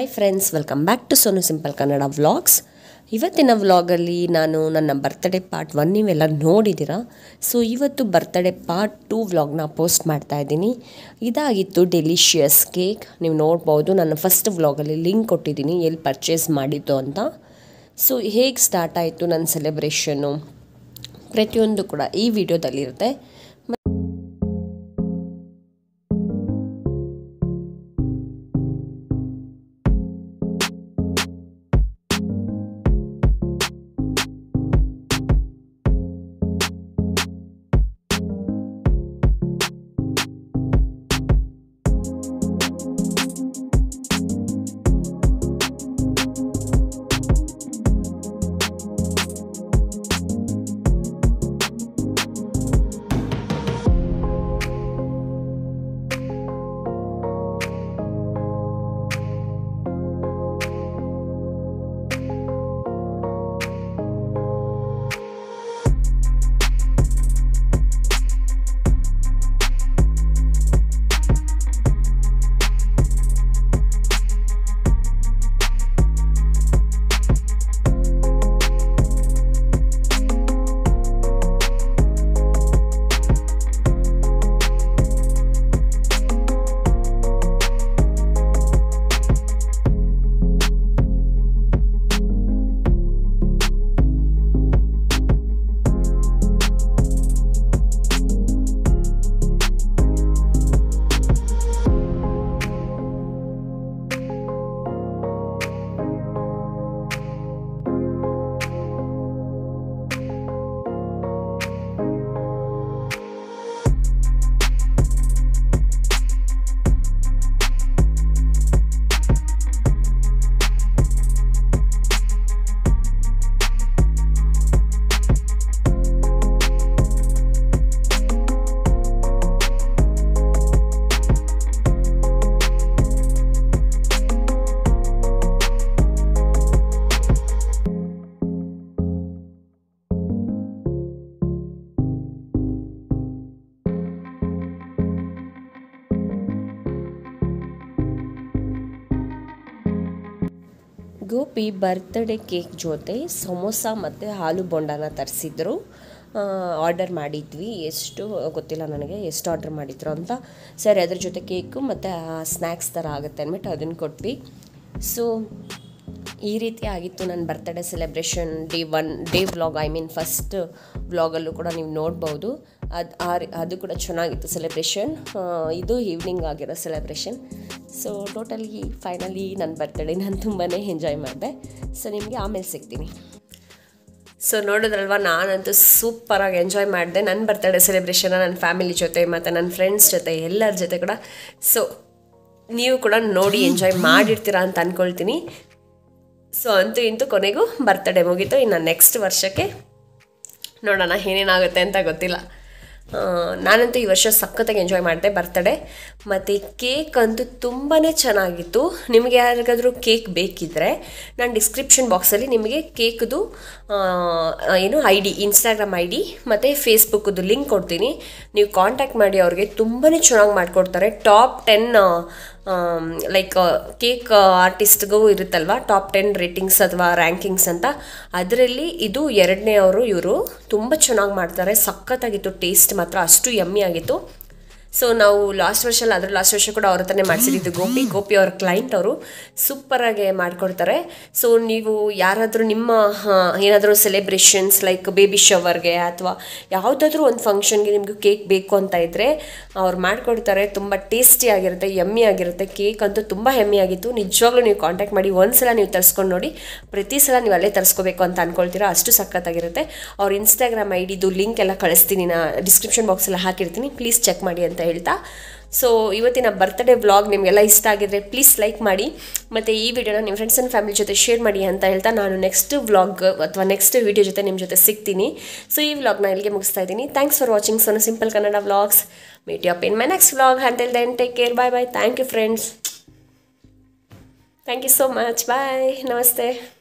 hi friends welcome back to Sonu simple Kannada vlogs ಇವತ್ತಿನ ವ್ಲಾಗಲ್ಲಿ ನಾನು ನನ್ನ ಬರ್ತ್ಡೇ ಪಾರ್ಟ್ ಒನ್ ನೀವೆಲ್ಲ ನೋಡಿದ್ದೀರಾ ಸೊ ಇವತ್ತು ಬರ್ತ್ಡೇ ಪಾರ್ಟ್ ಟೂ ವ್ಲಾಗ್ನ ಪೋಸ್ಟ್ ಮಾಡ್ತಾ ಇದ್ದೀನಿ ಇದಾಗಿತ್ತು ಡೆಲಿಷಿಯಸ್ ಕೇಕ್ ನೀವು ನೋಡ್ಬೋದು ನನ್ನ ಫಸ್ಟ್ ವ್ಲಾಗಲ್ಲಿ ಲಿಂಕ್ ಕೊಟ್ಟಿದ್ದೀನಿ ಎಲ್ಲಿ ಪರ್ಚೇಸ್ ಮಾಡಿದ್ದು ಅಂತ ಸೊ ಹೇಗೆ ಸ್ಟಾರ್ಟ್ ಆಯಿತು ನನ್ನ ಸೆಲೆಬ್ರೇಷನ್ನು ಪ್ರತಿಯೊಂದು ಕೂಡ ಈ ವಿಡಿಯೋದಲ್ಲಿರುತ್ತೆ ಗೋಪಿ ಬರ್ತ್ಡೇ ಕೇಕ್ ಜೊತೆ ಸಮೋಸ ಮತ್ತು ಹಾಲು ಬೊಂಡನ ತರಿಸಿದ್ರು ಆರ್ಡರ್ ಮಾಡಿದ್ವಿ ಎಷ್ಟು ಗೊತ್ತಿಲ್ಲ ನನಗೆ ಎಷ್ಟು ಆರ್ಡರ್ ಮಾಡಿದ್ರು ಅಂತ ಸರಿ ಅದ್ರ ಜೊತೆ ಕೇಕು ಮತ್ತು ಸ್ನ್ಯಾಕ್ಸ್ ಥರ ಆಗುತ್ತೆ ಅಂದ್ಬಿಟ್ಟು ಅದನ್ನು ಕೊಟ್ವಿ ಸೊ ಈ ರೀತಿ ಆಗಿತ್ತು ನನ್ನ birthday celebration day one day vlog I mean first ವ್ಲಾಗಲ್ಲೂ ಕೂಡ ನೀವು ನೋಡ್ಬೋದು ಅದು ಆ ಅದು ಕೂಡ ಚೆನ್ನಾಗಿತ್ತು ಸೆಲೆಬ್ರೇಷನ್ ಇದು ಈವ್ನಿಂಗ್ ಆಗಿರೋ ಸೆಲೆಬ್ರೇಷನ್ ಸೊ ಟೋಟಲಿ ಫೈನಲಿ ನನ್ನ ಬರ್ತ್ಡೇ ನಾನು ತುಂಬಾ ಎಂಜಾಯ್ ಮಾಡಿದೆ ಸೊ ನಿಮಗೆ ಆಮೇಲೆ ಸಿಗ್ತೀನಿ ಸೊ ನೋಡಿದ್ರಲ್ವ ನಾನಂತೂ ಸೂಪರಾಗಿ ಎಂಜಾಯ್ ಮಾಡಿದೆ ನನ್ನ ಬರ್ತ್ಡೇ ಸೆಲೆಬ್ರೇಷನ್ನ ನನ್ನ ಫ್ಯಾಮಿಲಿ ಜೊತೆ ಮತ್ತು ನನ್ನ ಫ್ರೆಂಡ್ಸ್ ಜೊತೆ ಎಲ್ಲರ ಜೊತೆ ಕೂಡ ಸೊ ನೀವು ಕೂಡ ನೋಡಿ ಎಂಜಾಯ್ ಮಾಡಿರ್ತೀರಾ ಅಂತ ಅಂದ್ಕೊಳ್ತೀನಿ ಸೊ ಅಂತೂ ಇಂತೂ ಕೊನೆಗೂ ಬರ್ತ್ಡೇ ಮುಗೀತು ಇನ್ನು ನೆಕ್ಸ್ಟ್ ವರ್ಷಕ್ಕೆ ನೋಡೋಣ ಏನೇನಾಗುತ್ತೆ ಅಂತ ಗೊತ್ತಿಲ್ಲ ನಾನಂತೂ ಈ ವರ್ಷ ಸಖತ್ತಾಗಿ ಎಂಜಾಯ್ ಮಾಡಿದೆ ಬರ್ತ್ಡೇ ಮತ್ತು ಕೇಕ್ ಅಂತೂ ತುಂಬಾ ಚೆನ್ನಾಗಿತ್ತು ನಿಮಗೆ ಯಾರಿಗಾದರೂ ಕೇಕ್ ಬೇಕಿದ್ದರೆ ನಾನು ಡಿಸ್ಕ್ರಿಪ್ಷನ್ ಬಾಕ್ಸಲ್ಲಿ ನಿಮಗೆ ಕೇಕ್ದು ಏನು I D Instagram I D ಮತ್ತು ಫೇಸ್ಬುಕ್ಕದು ಲಿಂಕ್ ಕೊಡ್ತೀನಿ ನೀವು ಕಾಂಟ್ಯಾಕ್ಟ್ ಮಾಡಿ ಅವ್ರಿಗೆ ತುಂಬಾ ಚೆನ್ನಾಗಿ ಮಾಡಿಕೊಡ್ತಾರೆ ಟಾಪ್ ಟೆನ್ ಲೈಕ್ ಕೇಕ್ ಆರ್ಟಿಸ್ಟ್ಗೂ ಇರುತ್ತಲ್ವ ಟಾಪ್ ಟೆನ್ ರೇಟಿಂಗ್ಸ್ ಅಥವಾ ರ್ಯಾಂಕಿಂಗ್ಸ್ ಅಂತ ಅದರಲ್ಲಿ ಇದು ಎರಡನೇ ಅವರು ಇವರು ತುಂಬ ಚೆನ್ನಾಗಿ ಮಾಡ್ತಾರೆ ಸಖತ್ತಾಗಿತ್ತು ಟೇಸ್ಟ್ ಮಾತ್ರ ಅಷ್ಟು ಯಮ್ಮಿ ಆಗಿತ್ತು ಸೊ ನಾವು ಲಾಸ್ಟ್ ವರ್ಷ ಅಲ್ಲ ಅದ್ರ ಲಾಸ್ಟ್ ವರ್ಷ ಕೂಡ ಅವ್ರ ಹತ್ರನೇ ಮಾಡಿಸಿದ್ದು ಗೋಪಿ ಗೋಪಿ ಅವ್ರ ಕ್ಲೈಂಟ್ ಅವರು ಸೂಪರಾಗಿ ಮಾಡಿಕೊಡ್ತಾರೆ ಸೊ ನೀವು ಯಾರಾದರೂ ನಿಮ್ಮ ಏನಾದರೂ ಸೆಲೆಬ್ರೇಷನ್ಸ್ ಲೈಕ್ ಬೇಬಿ ಶವರ್ಗೆ ಅಥವಾ ಯಾವುದಾದ್ರೂ ಒಂದು ಫಂಕ್ಷನ್ಗೆ ನಿಮಗೆ ಕೇಕ್ ಬೇಕು ಅಂತ ಇದ್ದರೆ ಅವ್ರು ಮಾಡಿಕೊಡ್ತಾರೆ ತುಂಬ ಟೇಸ್ಟಿ ಆಗಿರುತ್ತೆ ಯಮ್ಮಿ ಆಗಿರುತ್ತೆ ಕೇಕ್ ಅಂತೂ ತುಂಬ ಹೆಮ್ಮಿ ಆಗಿತ್ತು ನಿಜವಾಗ್ಲೂ ನೀವು ಕಾಂಟ್ಯಾಕ್ಟ್ ಮಾಡಿ ಒಂದು ಸಲ ನೀವು ತರಿಸ್ಕೊಂಡು ನೋಡಿ ಪ್ರತಿ ಸಲ ನೀವು ಅಲ್ಲೇ ತರಿಸ್ಕೋಬೇಕು ಅಂತ ಅಂದ್ಕೊಳ್ತೀರಾ ಅಷ್ಟು ಸಖತ್ತಾಗಿರುತ್ತೆ ಅವ್ರ ಇನ್ಸ್ಟಾಗ್ರಾಮ್ ಐ ಡಿದು ಲಿಂಕ್ ಎಲ್ಲ ಕಳಿಸ್ತೀನಿ ನಾ ಡಿಸ್ಕ್ರಿಪ್ಷನ್ ಬಾಕ್ಸೆಲ್ಲ ಹಾಕಿರ್ತೀನಿ ಪ್ಲೀಸ್ ಚೆಕ್ ಮಾಡಿ ಅಂತ ಹೇಳ್ತಾ ಸೊ ಇವತ್ತಿನ ಬರ್ತ್ಡೇ ವ್ಲಾಗ್ ನಿಮಗೆಲ್ಲ ಇಷ್ಟ ಆಗಿದ್ರೆ ಪ್ಲೀಸ್ ಲೈಕ್ ಮಾಡಿ ಮತ್ತು ಈ ವಿಡಿಯೋನ ನಿಮ್ಮ ಫ್ರೆಂಡ್ಸ್ ಆ್ಯಂಡ್ ಫ್ಯಾಮಿಲಿ ಜೊತೆ ಶೇರ್ ಮಾಡಿ ಅಂತ ಹೇಳ್ತಾ ನಾನು ನೆಕ್ಸ್ಟ್ ವ್ಲಾಗ್ ಅಥವಾ ನೆಕ್ಸ್ಟ್ ವಿಡಿಯೋ ಜೊತೆ ನಿಮ್ಮ ಜೊತೆ ಸಿಗ್ತೀನಿ ಸೊ ಈ ವ್ಲಾಗ್ನ ಇಲ್ಲಿಗೆ ಮುಗಿಸ್ತಾ ಇದ್ದೀನಿ thanks for watching Sonu simple Kannada vlogs meet up in my next vlog handle then take care bye bye thank you friends thank you so much bye ನಮಸ್ತೆ